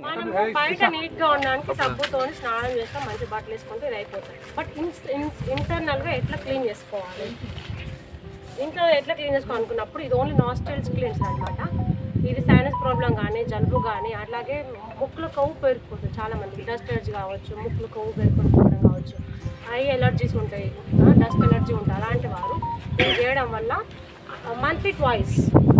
మనము బయట నీట్ గా ఉండడానికి సబ్బుతో స్నానం చేస్తాం మంచి బట్టలు వేసుకుంటే ఇది అయిపోతుంది బట్ ఇంటర్నల్ గా ఎట్లా క్లీన్ చేసుకోవాలి ఇంట్లో ఎట్లా క్లీన్ చేసుకోవాలనుకున్నప్పుడు ఇది ఓన్లీ నాస్టల్స్ క్లీన్స్ అనమాట ఇది సైనస్ ప్రాబ్లం కానీ జలుబు కానీ అట్లాగే ముక్కులు కొవ్వు పేరుకుపోతుంది చాలా మందికి డస్ట్ ఎలర్జీ కావచ్చు ముక్కులు కొవ్వు పేరుకుపోవడం కావచ్చు ఐ ఎలర్జీస్ ఉంటాయి డస్ట్ ఎలర్జీ ఉంటాయి అలాంటి వారు ఇది చేయడం వల్ల monthly twice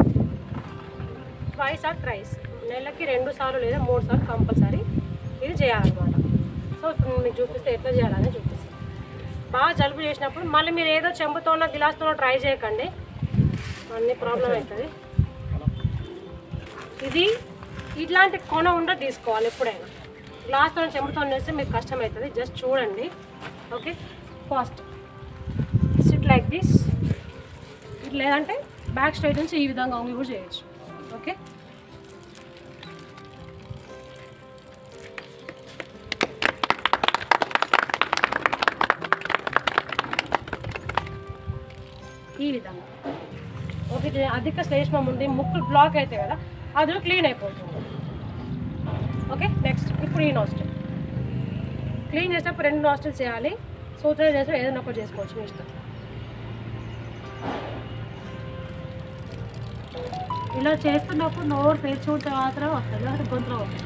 twice or thrice నెలకి రెండు సార్లు లేదా మూడు సార్లు కంపల్సరీ ఇది చేయాలన్నమాట సో ఇప్పుడు నేను మీకు చూపిస్తే ఎట్లా చేయాలని చూపిస్తాను బాగా జలుబు చేసినప్పుడు మళ్ళీ మీరు ఏదో చెంబుతోనో గిలాస్తోనో ట్రై చేయకండి అన్ని ప్రాబ్లం అవుతుంది ఇది ఇట్లాంటి కొన ఉండ తీసుకోవాలి ఎప్పుడైనా గ్లాస్తో చెంబుతో వేస్తే మీకు కష్టం అవుతుంది జస్ట్ చూడండి okay fast sit like this లేదంటే బ్యాక్ స్ట్రైట్ నుంచి ఈ విధంగా ఉంగి కూడా చేయొచ్చు ఓకే ఈ విధంగా ఒకటి అధిక శ్లేష్మం ఉండి ముక్కులు బ్లాక్ అవుతాయి కదా అది క్లీన్ అయిపోతుంది ఓకే నెక్స్ట్ ఇప్పుడు ఈ నాస్టిల్ క్లీన్ చేసేటప్పుడు రెండు నాస్టిల్స్ చేయాలి సూత్రం చేస్తే ఏదైనా ఒకటి చేసుకోవచ్చు మీ ఇష్టం ఇలా చేస్తున్నప్పుడు నోరు తెరిచుకుంటే మాత్రం వస్తుంది లేకపోతే గొంతులో వస్తుంది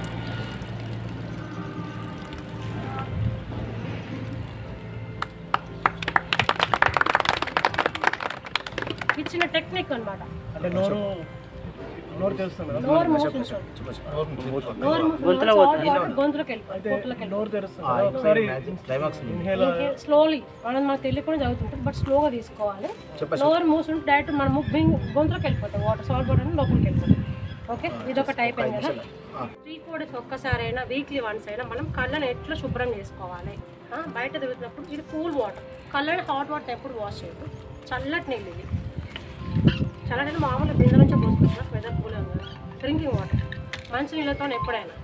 ఇచ్చిన టెక్నిక్ అన్నమాట అంటే నోరు నోరు తెలుస్తుంది కదా నోరు మూసుకుంటుంది నోరు మూసుకుంటుంది గొంతులోకి వెళ్ళిపోతుంది గొంతులోకి నోరు తెరుస్తుంది కదా ఒకసారి ఇన్హేల్ స్లోలీ మనం మనకు తెలియకుండా జరుగుతుంటుంది బట్ స్లోగా తీసుకోవాలి నోరు మూసుకుంటే డైరెక్ట్ మనం బింగ్ గొంతులోకి వెళ్ళిపోతాం వాటర్ సాల్ట్ వాటర్ అని లోపలికి వెళ్ళిపోతాం ఓకే ఇది ఒక టైప్ అయింది కదా త్రీ ఫోర్ డేస్ ఒక్కసారైనా వీక్లీ వన్స్ అయినా మనం కళ్ళని ఎట్లా శుభ్రం చేసుకోవాలి ఆ, బయట తిరుగుతున్నప్పుడు ఇది కూల్ వాటర్ కళ్ళని హాట్ వాటర్ ఎప్పుడు వాష్ చేయదు చల్లటి నీళ్ళు ఇది చల్లటి నీళ్ళు మామూలుగా బిందె నుంచే పోసుకుంటున్నా వెదర్ కూల్ కదా డ్రింకింగ్ వాటర్ మంచి నీళ్ళతో ఎప్పుడైనా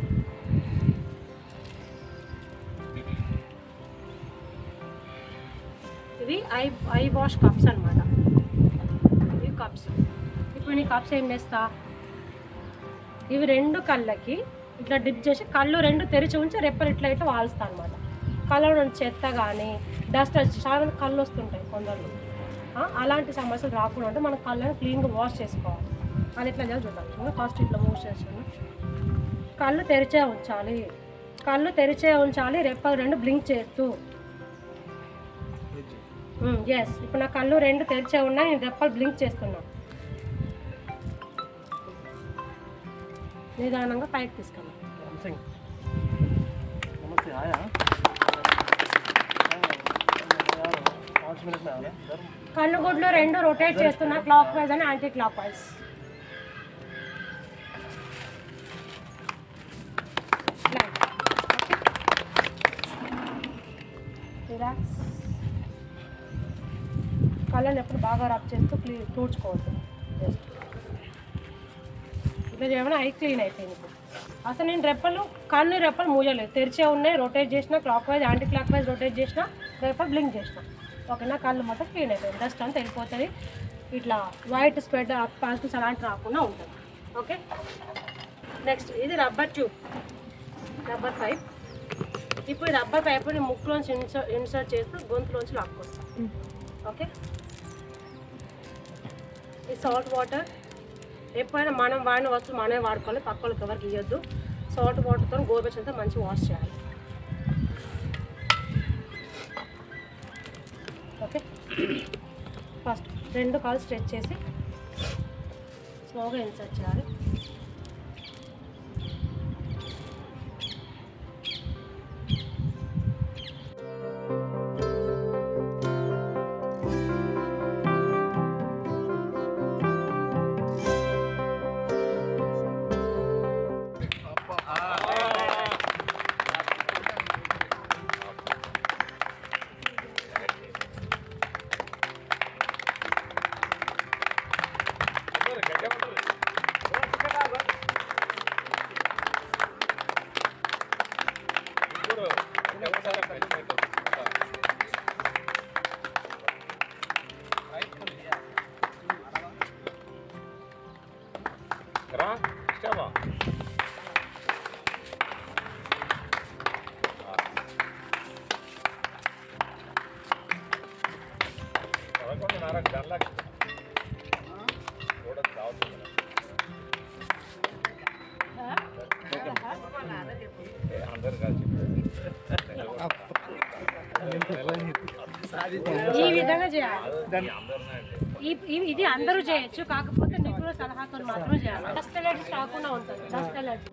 ఇవి ఐ ఐ వాష్ కప్స్ అనమాట ఇవి కప్స్ ఇప్పుడు నీ కప్స్ ఏం చేస్తా ఇవి రెండు కళ్ళకి ఇట్లా డిప్ చేసి కళ్ళు రెండు తెరిచి ఉంచి రెప్పలు ఇట్లా ఇట్లా వాల్స్తా అనమాట కళ్ళ నుంచి చెత్త కానీ డస్ట్ చాలా మంది కళ్ళు వస్తుంటాయి కొందరు ఆ, అలాంటి సమస్యలు రాకుండా ఉంటే మనం కళ్ళని క్లీన్గా వాష్ చేసుకోవాలి అది ఇట్లా చేసి చూద్దాం ఫస్ట్ ఇట్లా మూవ్ చేస్తాను కళ్ళు తెరిచే ఉంచాలి కళ్ళు తెరిచే ఉంచాలి రెప్పలు రెండు బ్లింక్ చేస్తూ ఎస్ ఇప్పుడు నా కళ్ళు రెండు తెరిచే ఉన్నాయి నేను రెప్పలు బ్లింక్ చేస్తున్నా నిదానంగా పైకి తీసుకున్నా సింగ్ నమస్తే ఆయా पाँच मिनट में आ रहा है కళ్ళు గుడ్లు రెండు రొటేట్ చేస్తున్నా క్లాక్ వైజ్ అని యాంటీ క్లాక్ వైజ్ రిలాక్స్ కళ్ళని ఎప్పుడు బాగా రబ్ చేస్తూ క్లీ తూడ్చుకోవద్దు జస్ట్ ఇట్లా చేయమని ఐ క్లీన్ అయిపోయింది ఇప్పుడు అసలు నేను రెప్పలు కళ్ళు రెప్పలు మూయలేదు తెరిచే ఉన్నాయి రొటేట్ చేసిన clockwise anticlockwise rotate చేసిన రెప్పలు బ్లింక్ చేసిన ఓకేనా కళ్ళు మొత్తం క్లీన్ అయిపోయింది డస్ట్ అంతా వెళ్ళిపోతుంది ఇట్లా వైట్ స్ప్రెడ్ పాల్స్ అలాంటి రాకుండా ఉంటుంది ఓకే నెక్స్ట్ ఇది రబ్బర్ ట్యూబ్ రబ్బర్ పైప్ ఇప్పుడు ఈ రబ్బర్ పైప్ని ముక్కులోంచి ఇన్సర్ట్ ఇన్సర్ట్ చేస్తూ గొంతులోంచి లాక్కొస్తాం ఓకే ఈ సాల్ట్ వాటర్ ఎప్పుడైనా మనం వాడిన వస్తువు మనమే వాడుకోవాలి పక్క వాళ్ళకి ఎవరికి ఇవ్వద్దు సాల్ట్ వాటర్తో గోబెచ్చంతో మంచి వాష్ చేయాలి ఓకే ఫస్ట్ రెండు కాలు స్ట్రెచ్ చేసి స్లోగా ఇన్సర్ట్ చేయాలి ఈ విధంగా చేయాలి ఈ- ఈ- ఇది అందరూ చేయొచ్చు కాకపోతే నిపుణుల సలహాతో మాత్రం చేయాలి డస్ట్ ఎలర్జీ రాకుండా ఉంటుంది డస్ట్ ఎలర్జీ